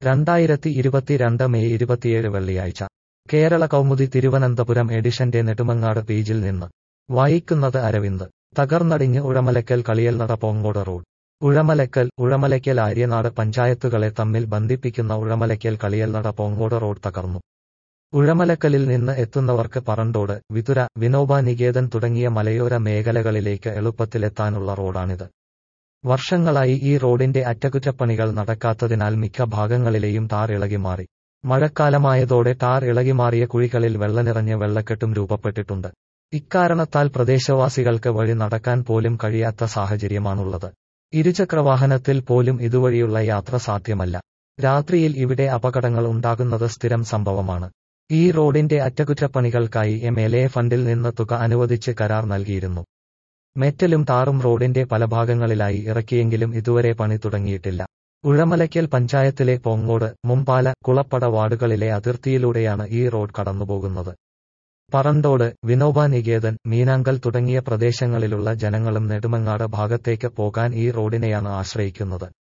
രണ്ടായിരത്തി ഇരുപത്തിരണ്ട് മെയ് ഇരുപത്തിയേഴ് വെള്ളിയാഴ്ച കേരള കൗമുദി തിരുവനന്തപുരം എഡിഷന്റെ നെടുമങ്ങാട് പേജിൽ നിന്ന് വായിക്കുന്നത് അരവിന്ദ് തകർന്നടിഞ്ഞ് ഉഴമലക്കൽ കളിയൽനട പോങ്ങോട് റോഡ് ഉഴമലക്കൽ ഉഴമലയ്ക്കൽ ആര്യനാട് പഞ്ചായത്തുകളെ തമ്മിൽ ബന്ധിപ്പിക്കുന്ന ഉഴമലയ്ക്കൽ കളിയൽനട പോങ്ങോട് റോഡ് തകർന്നു ഉഴമലക്കലിൽ നിന്ന് എത്തുന്നവർക്ക് പറണ്ടോട് വിതുര വിനോബ നികേതൻ തുടങ്ങിയ മലയോര മേഖലകളിലേക്ക് എളുപ്പത്തിലെത്താനുള്ള റോഡാണിത് വർഷങ്ങളായി ഈ റോഡിന്റെ അറ്റകുറ്റപ്പണികൾ നടക്കാത്തതിനാൽ മിക്ക ഭാഗങ്ങളിലെയും ടാർ ഇളകി മാറി മഴക്കാലമായതോടെ ടാർ ഇളകിമാറിയ കുഴികളിൽ വെള്ളനിറഞ്ഞ് വെള്ളക്കെട്ടും രൂപപ്പെട്ടിട്ടുണ്ട് ഇക്കാരണത്താൽ പ്രദേശവാസികൾക്ക് വഴി നടക്കാൻ പോലും കഴിയാത്ത സാഹചര്യമാണുള്ളത് ഇരുചക്രവാഹനത്തിൽ പോലും ഇതുവഴിയുള്ള യാത്ര സാധ്യമല്ല രാത്രിയിൽ ഇവിടെ അപകടങ്ങൾ ഉണ്ടാകുന്നത് സ്ഥിരം സംഭവമാണ് ഈ റോഡിന്റെ അറ്റകുറ്റപ്പണികൾക്കായി എം എൽ എ ഫണ്ടിൽ നിന്ന് തുക അനുവദിച്ച് കരാർ നൽകിയിരുന്നു മെറ്റലും ടാറും റോഡിന്റെ പല ഭാഗങ്ങളിലായി ഇറക്കിയെങ്കിലും ഇതുവരെ പണി തുടങ്ങിയിട്ടില്ല ഉഴമലയ്ക്കൽ പഞ്ചായത്തിലെ പോങ്ങോട് മുമ്പാല കുളപ്പട വാർഡുകളിലെ അതിർത്തിയിലൂടെയാണ് ഈ റോഡ് കടന്നുപോകുന്നത് പറണ്ടോട് വിനോബ നികേതൻ മീനാങ്കൽ തുടങ്ങിയ പ്രദേശങ്ങളിലുള്ള ജനങ്ങളും നെടുമങ്ങാട് ഭാഗത്തേക്ക് പോകാൻ ഈ റോഡിനെയാണ് ആശ്രയിക്കുന്നത്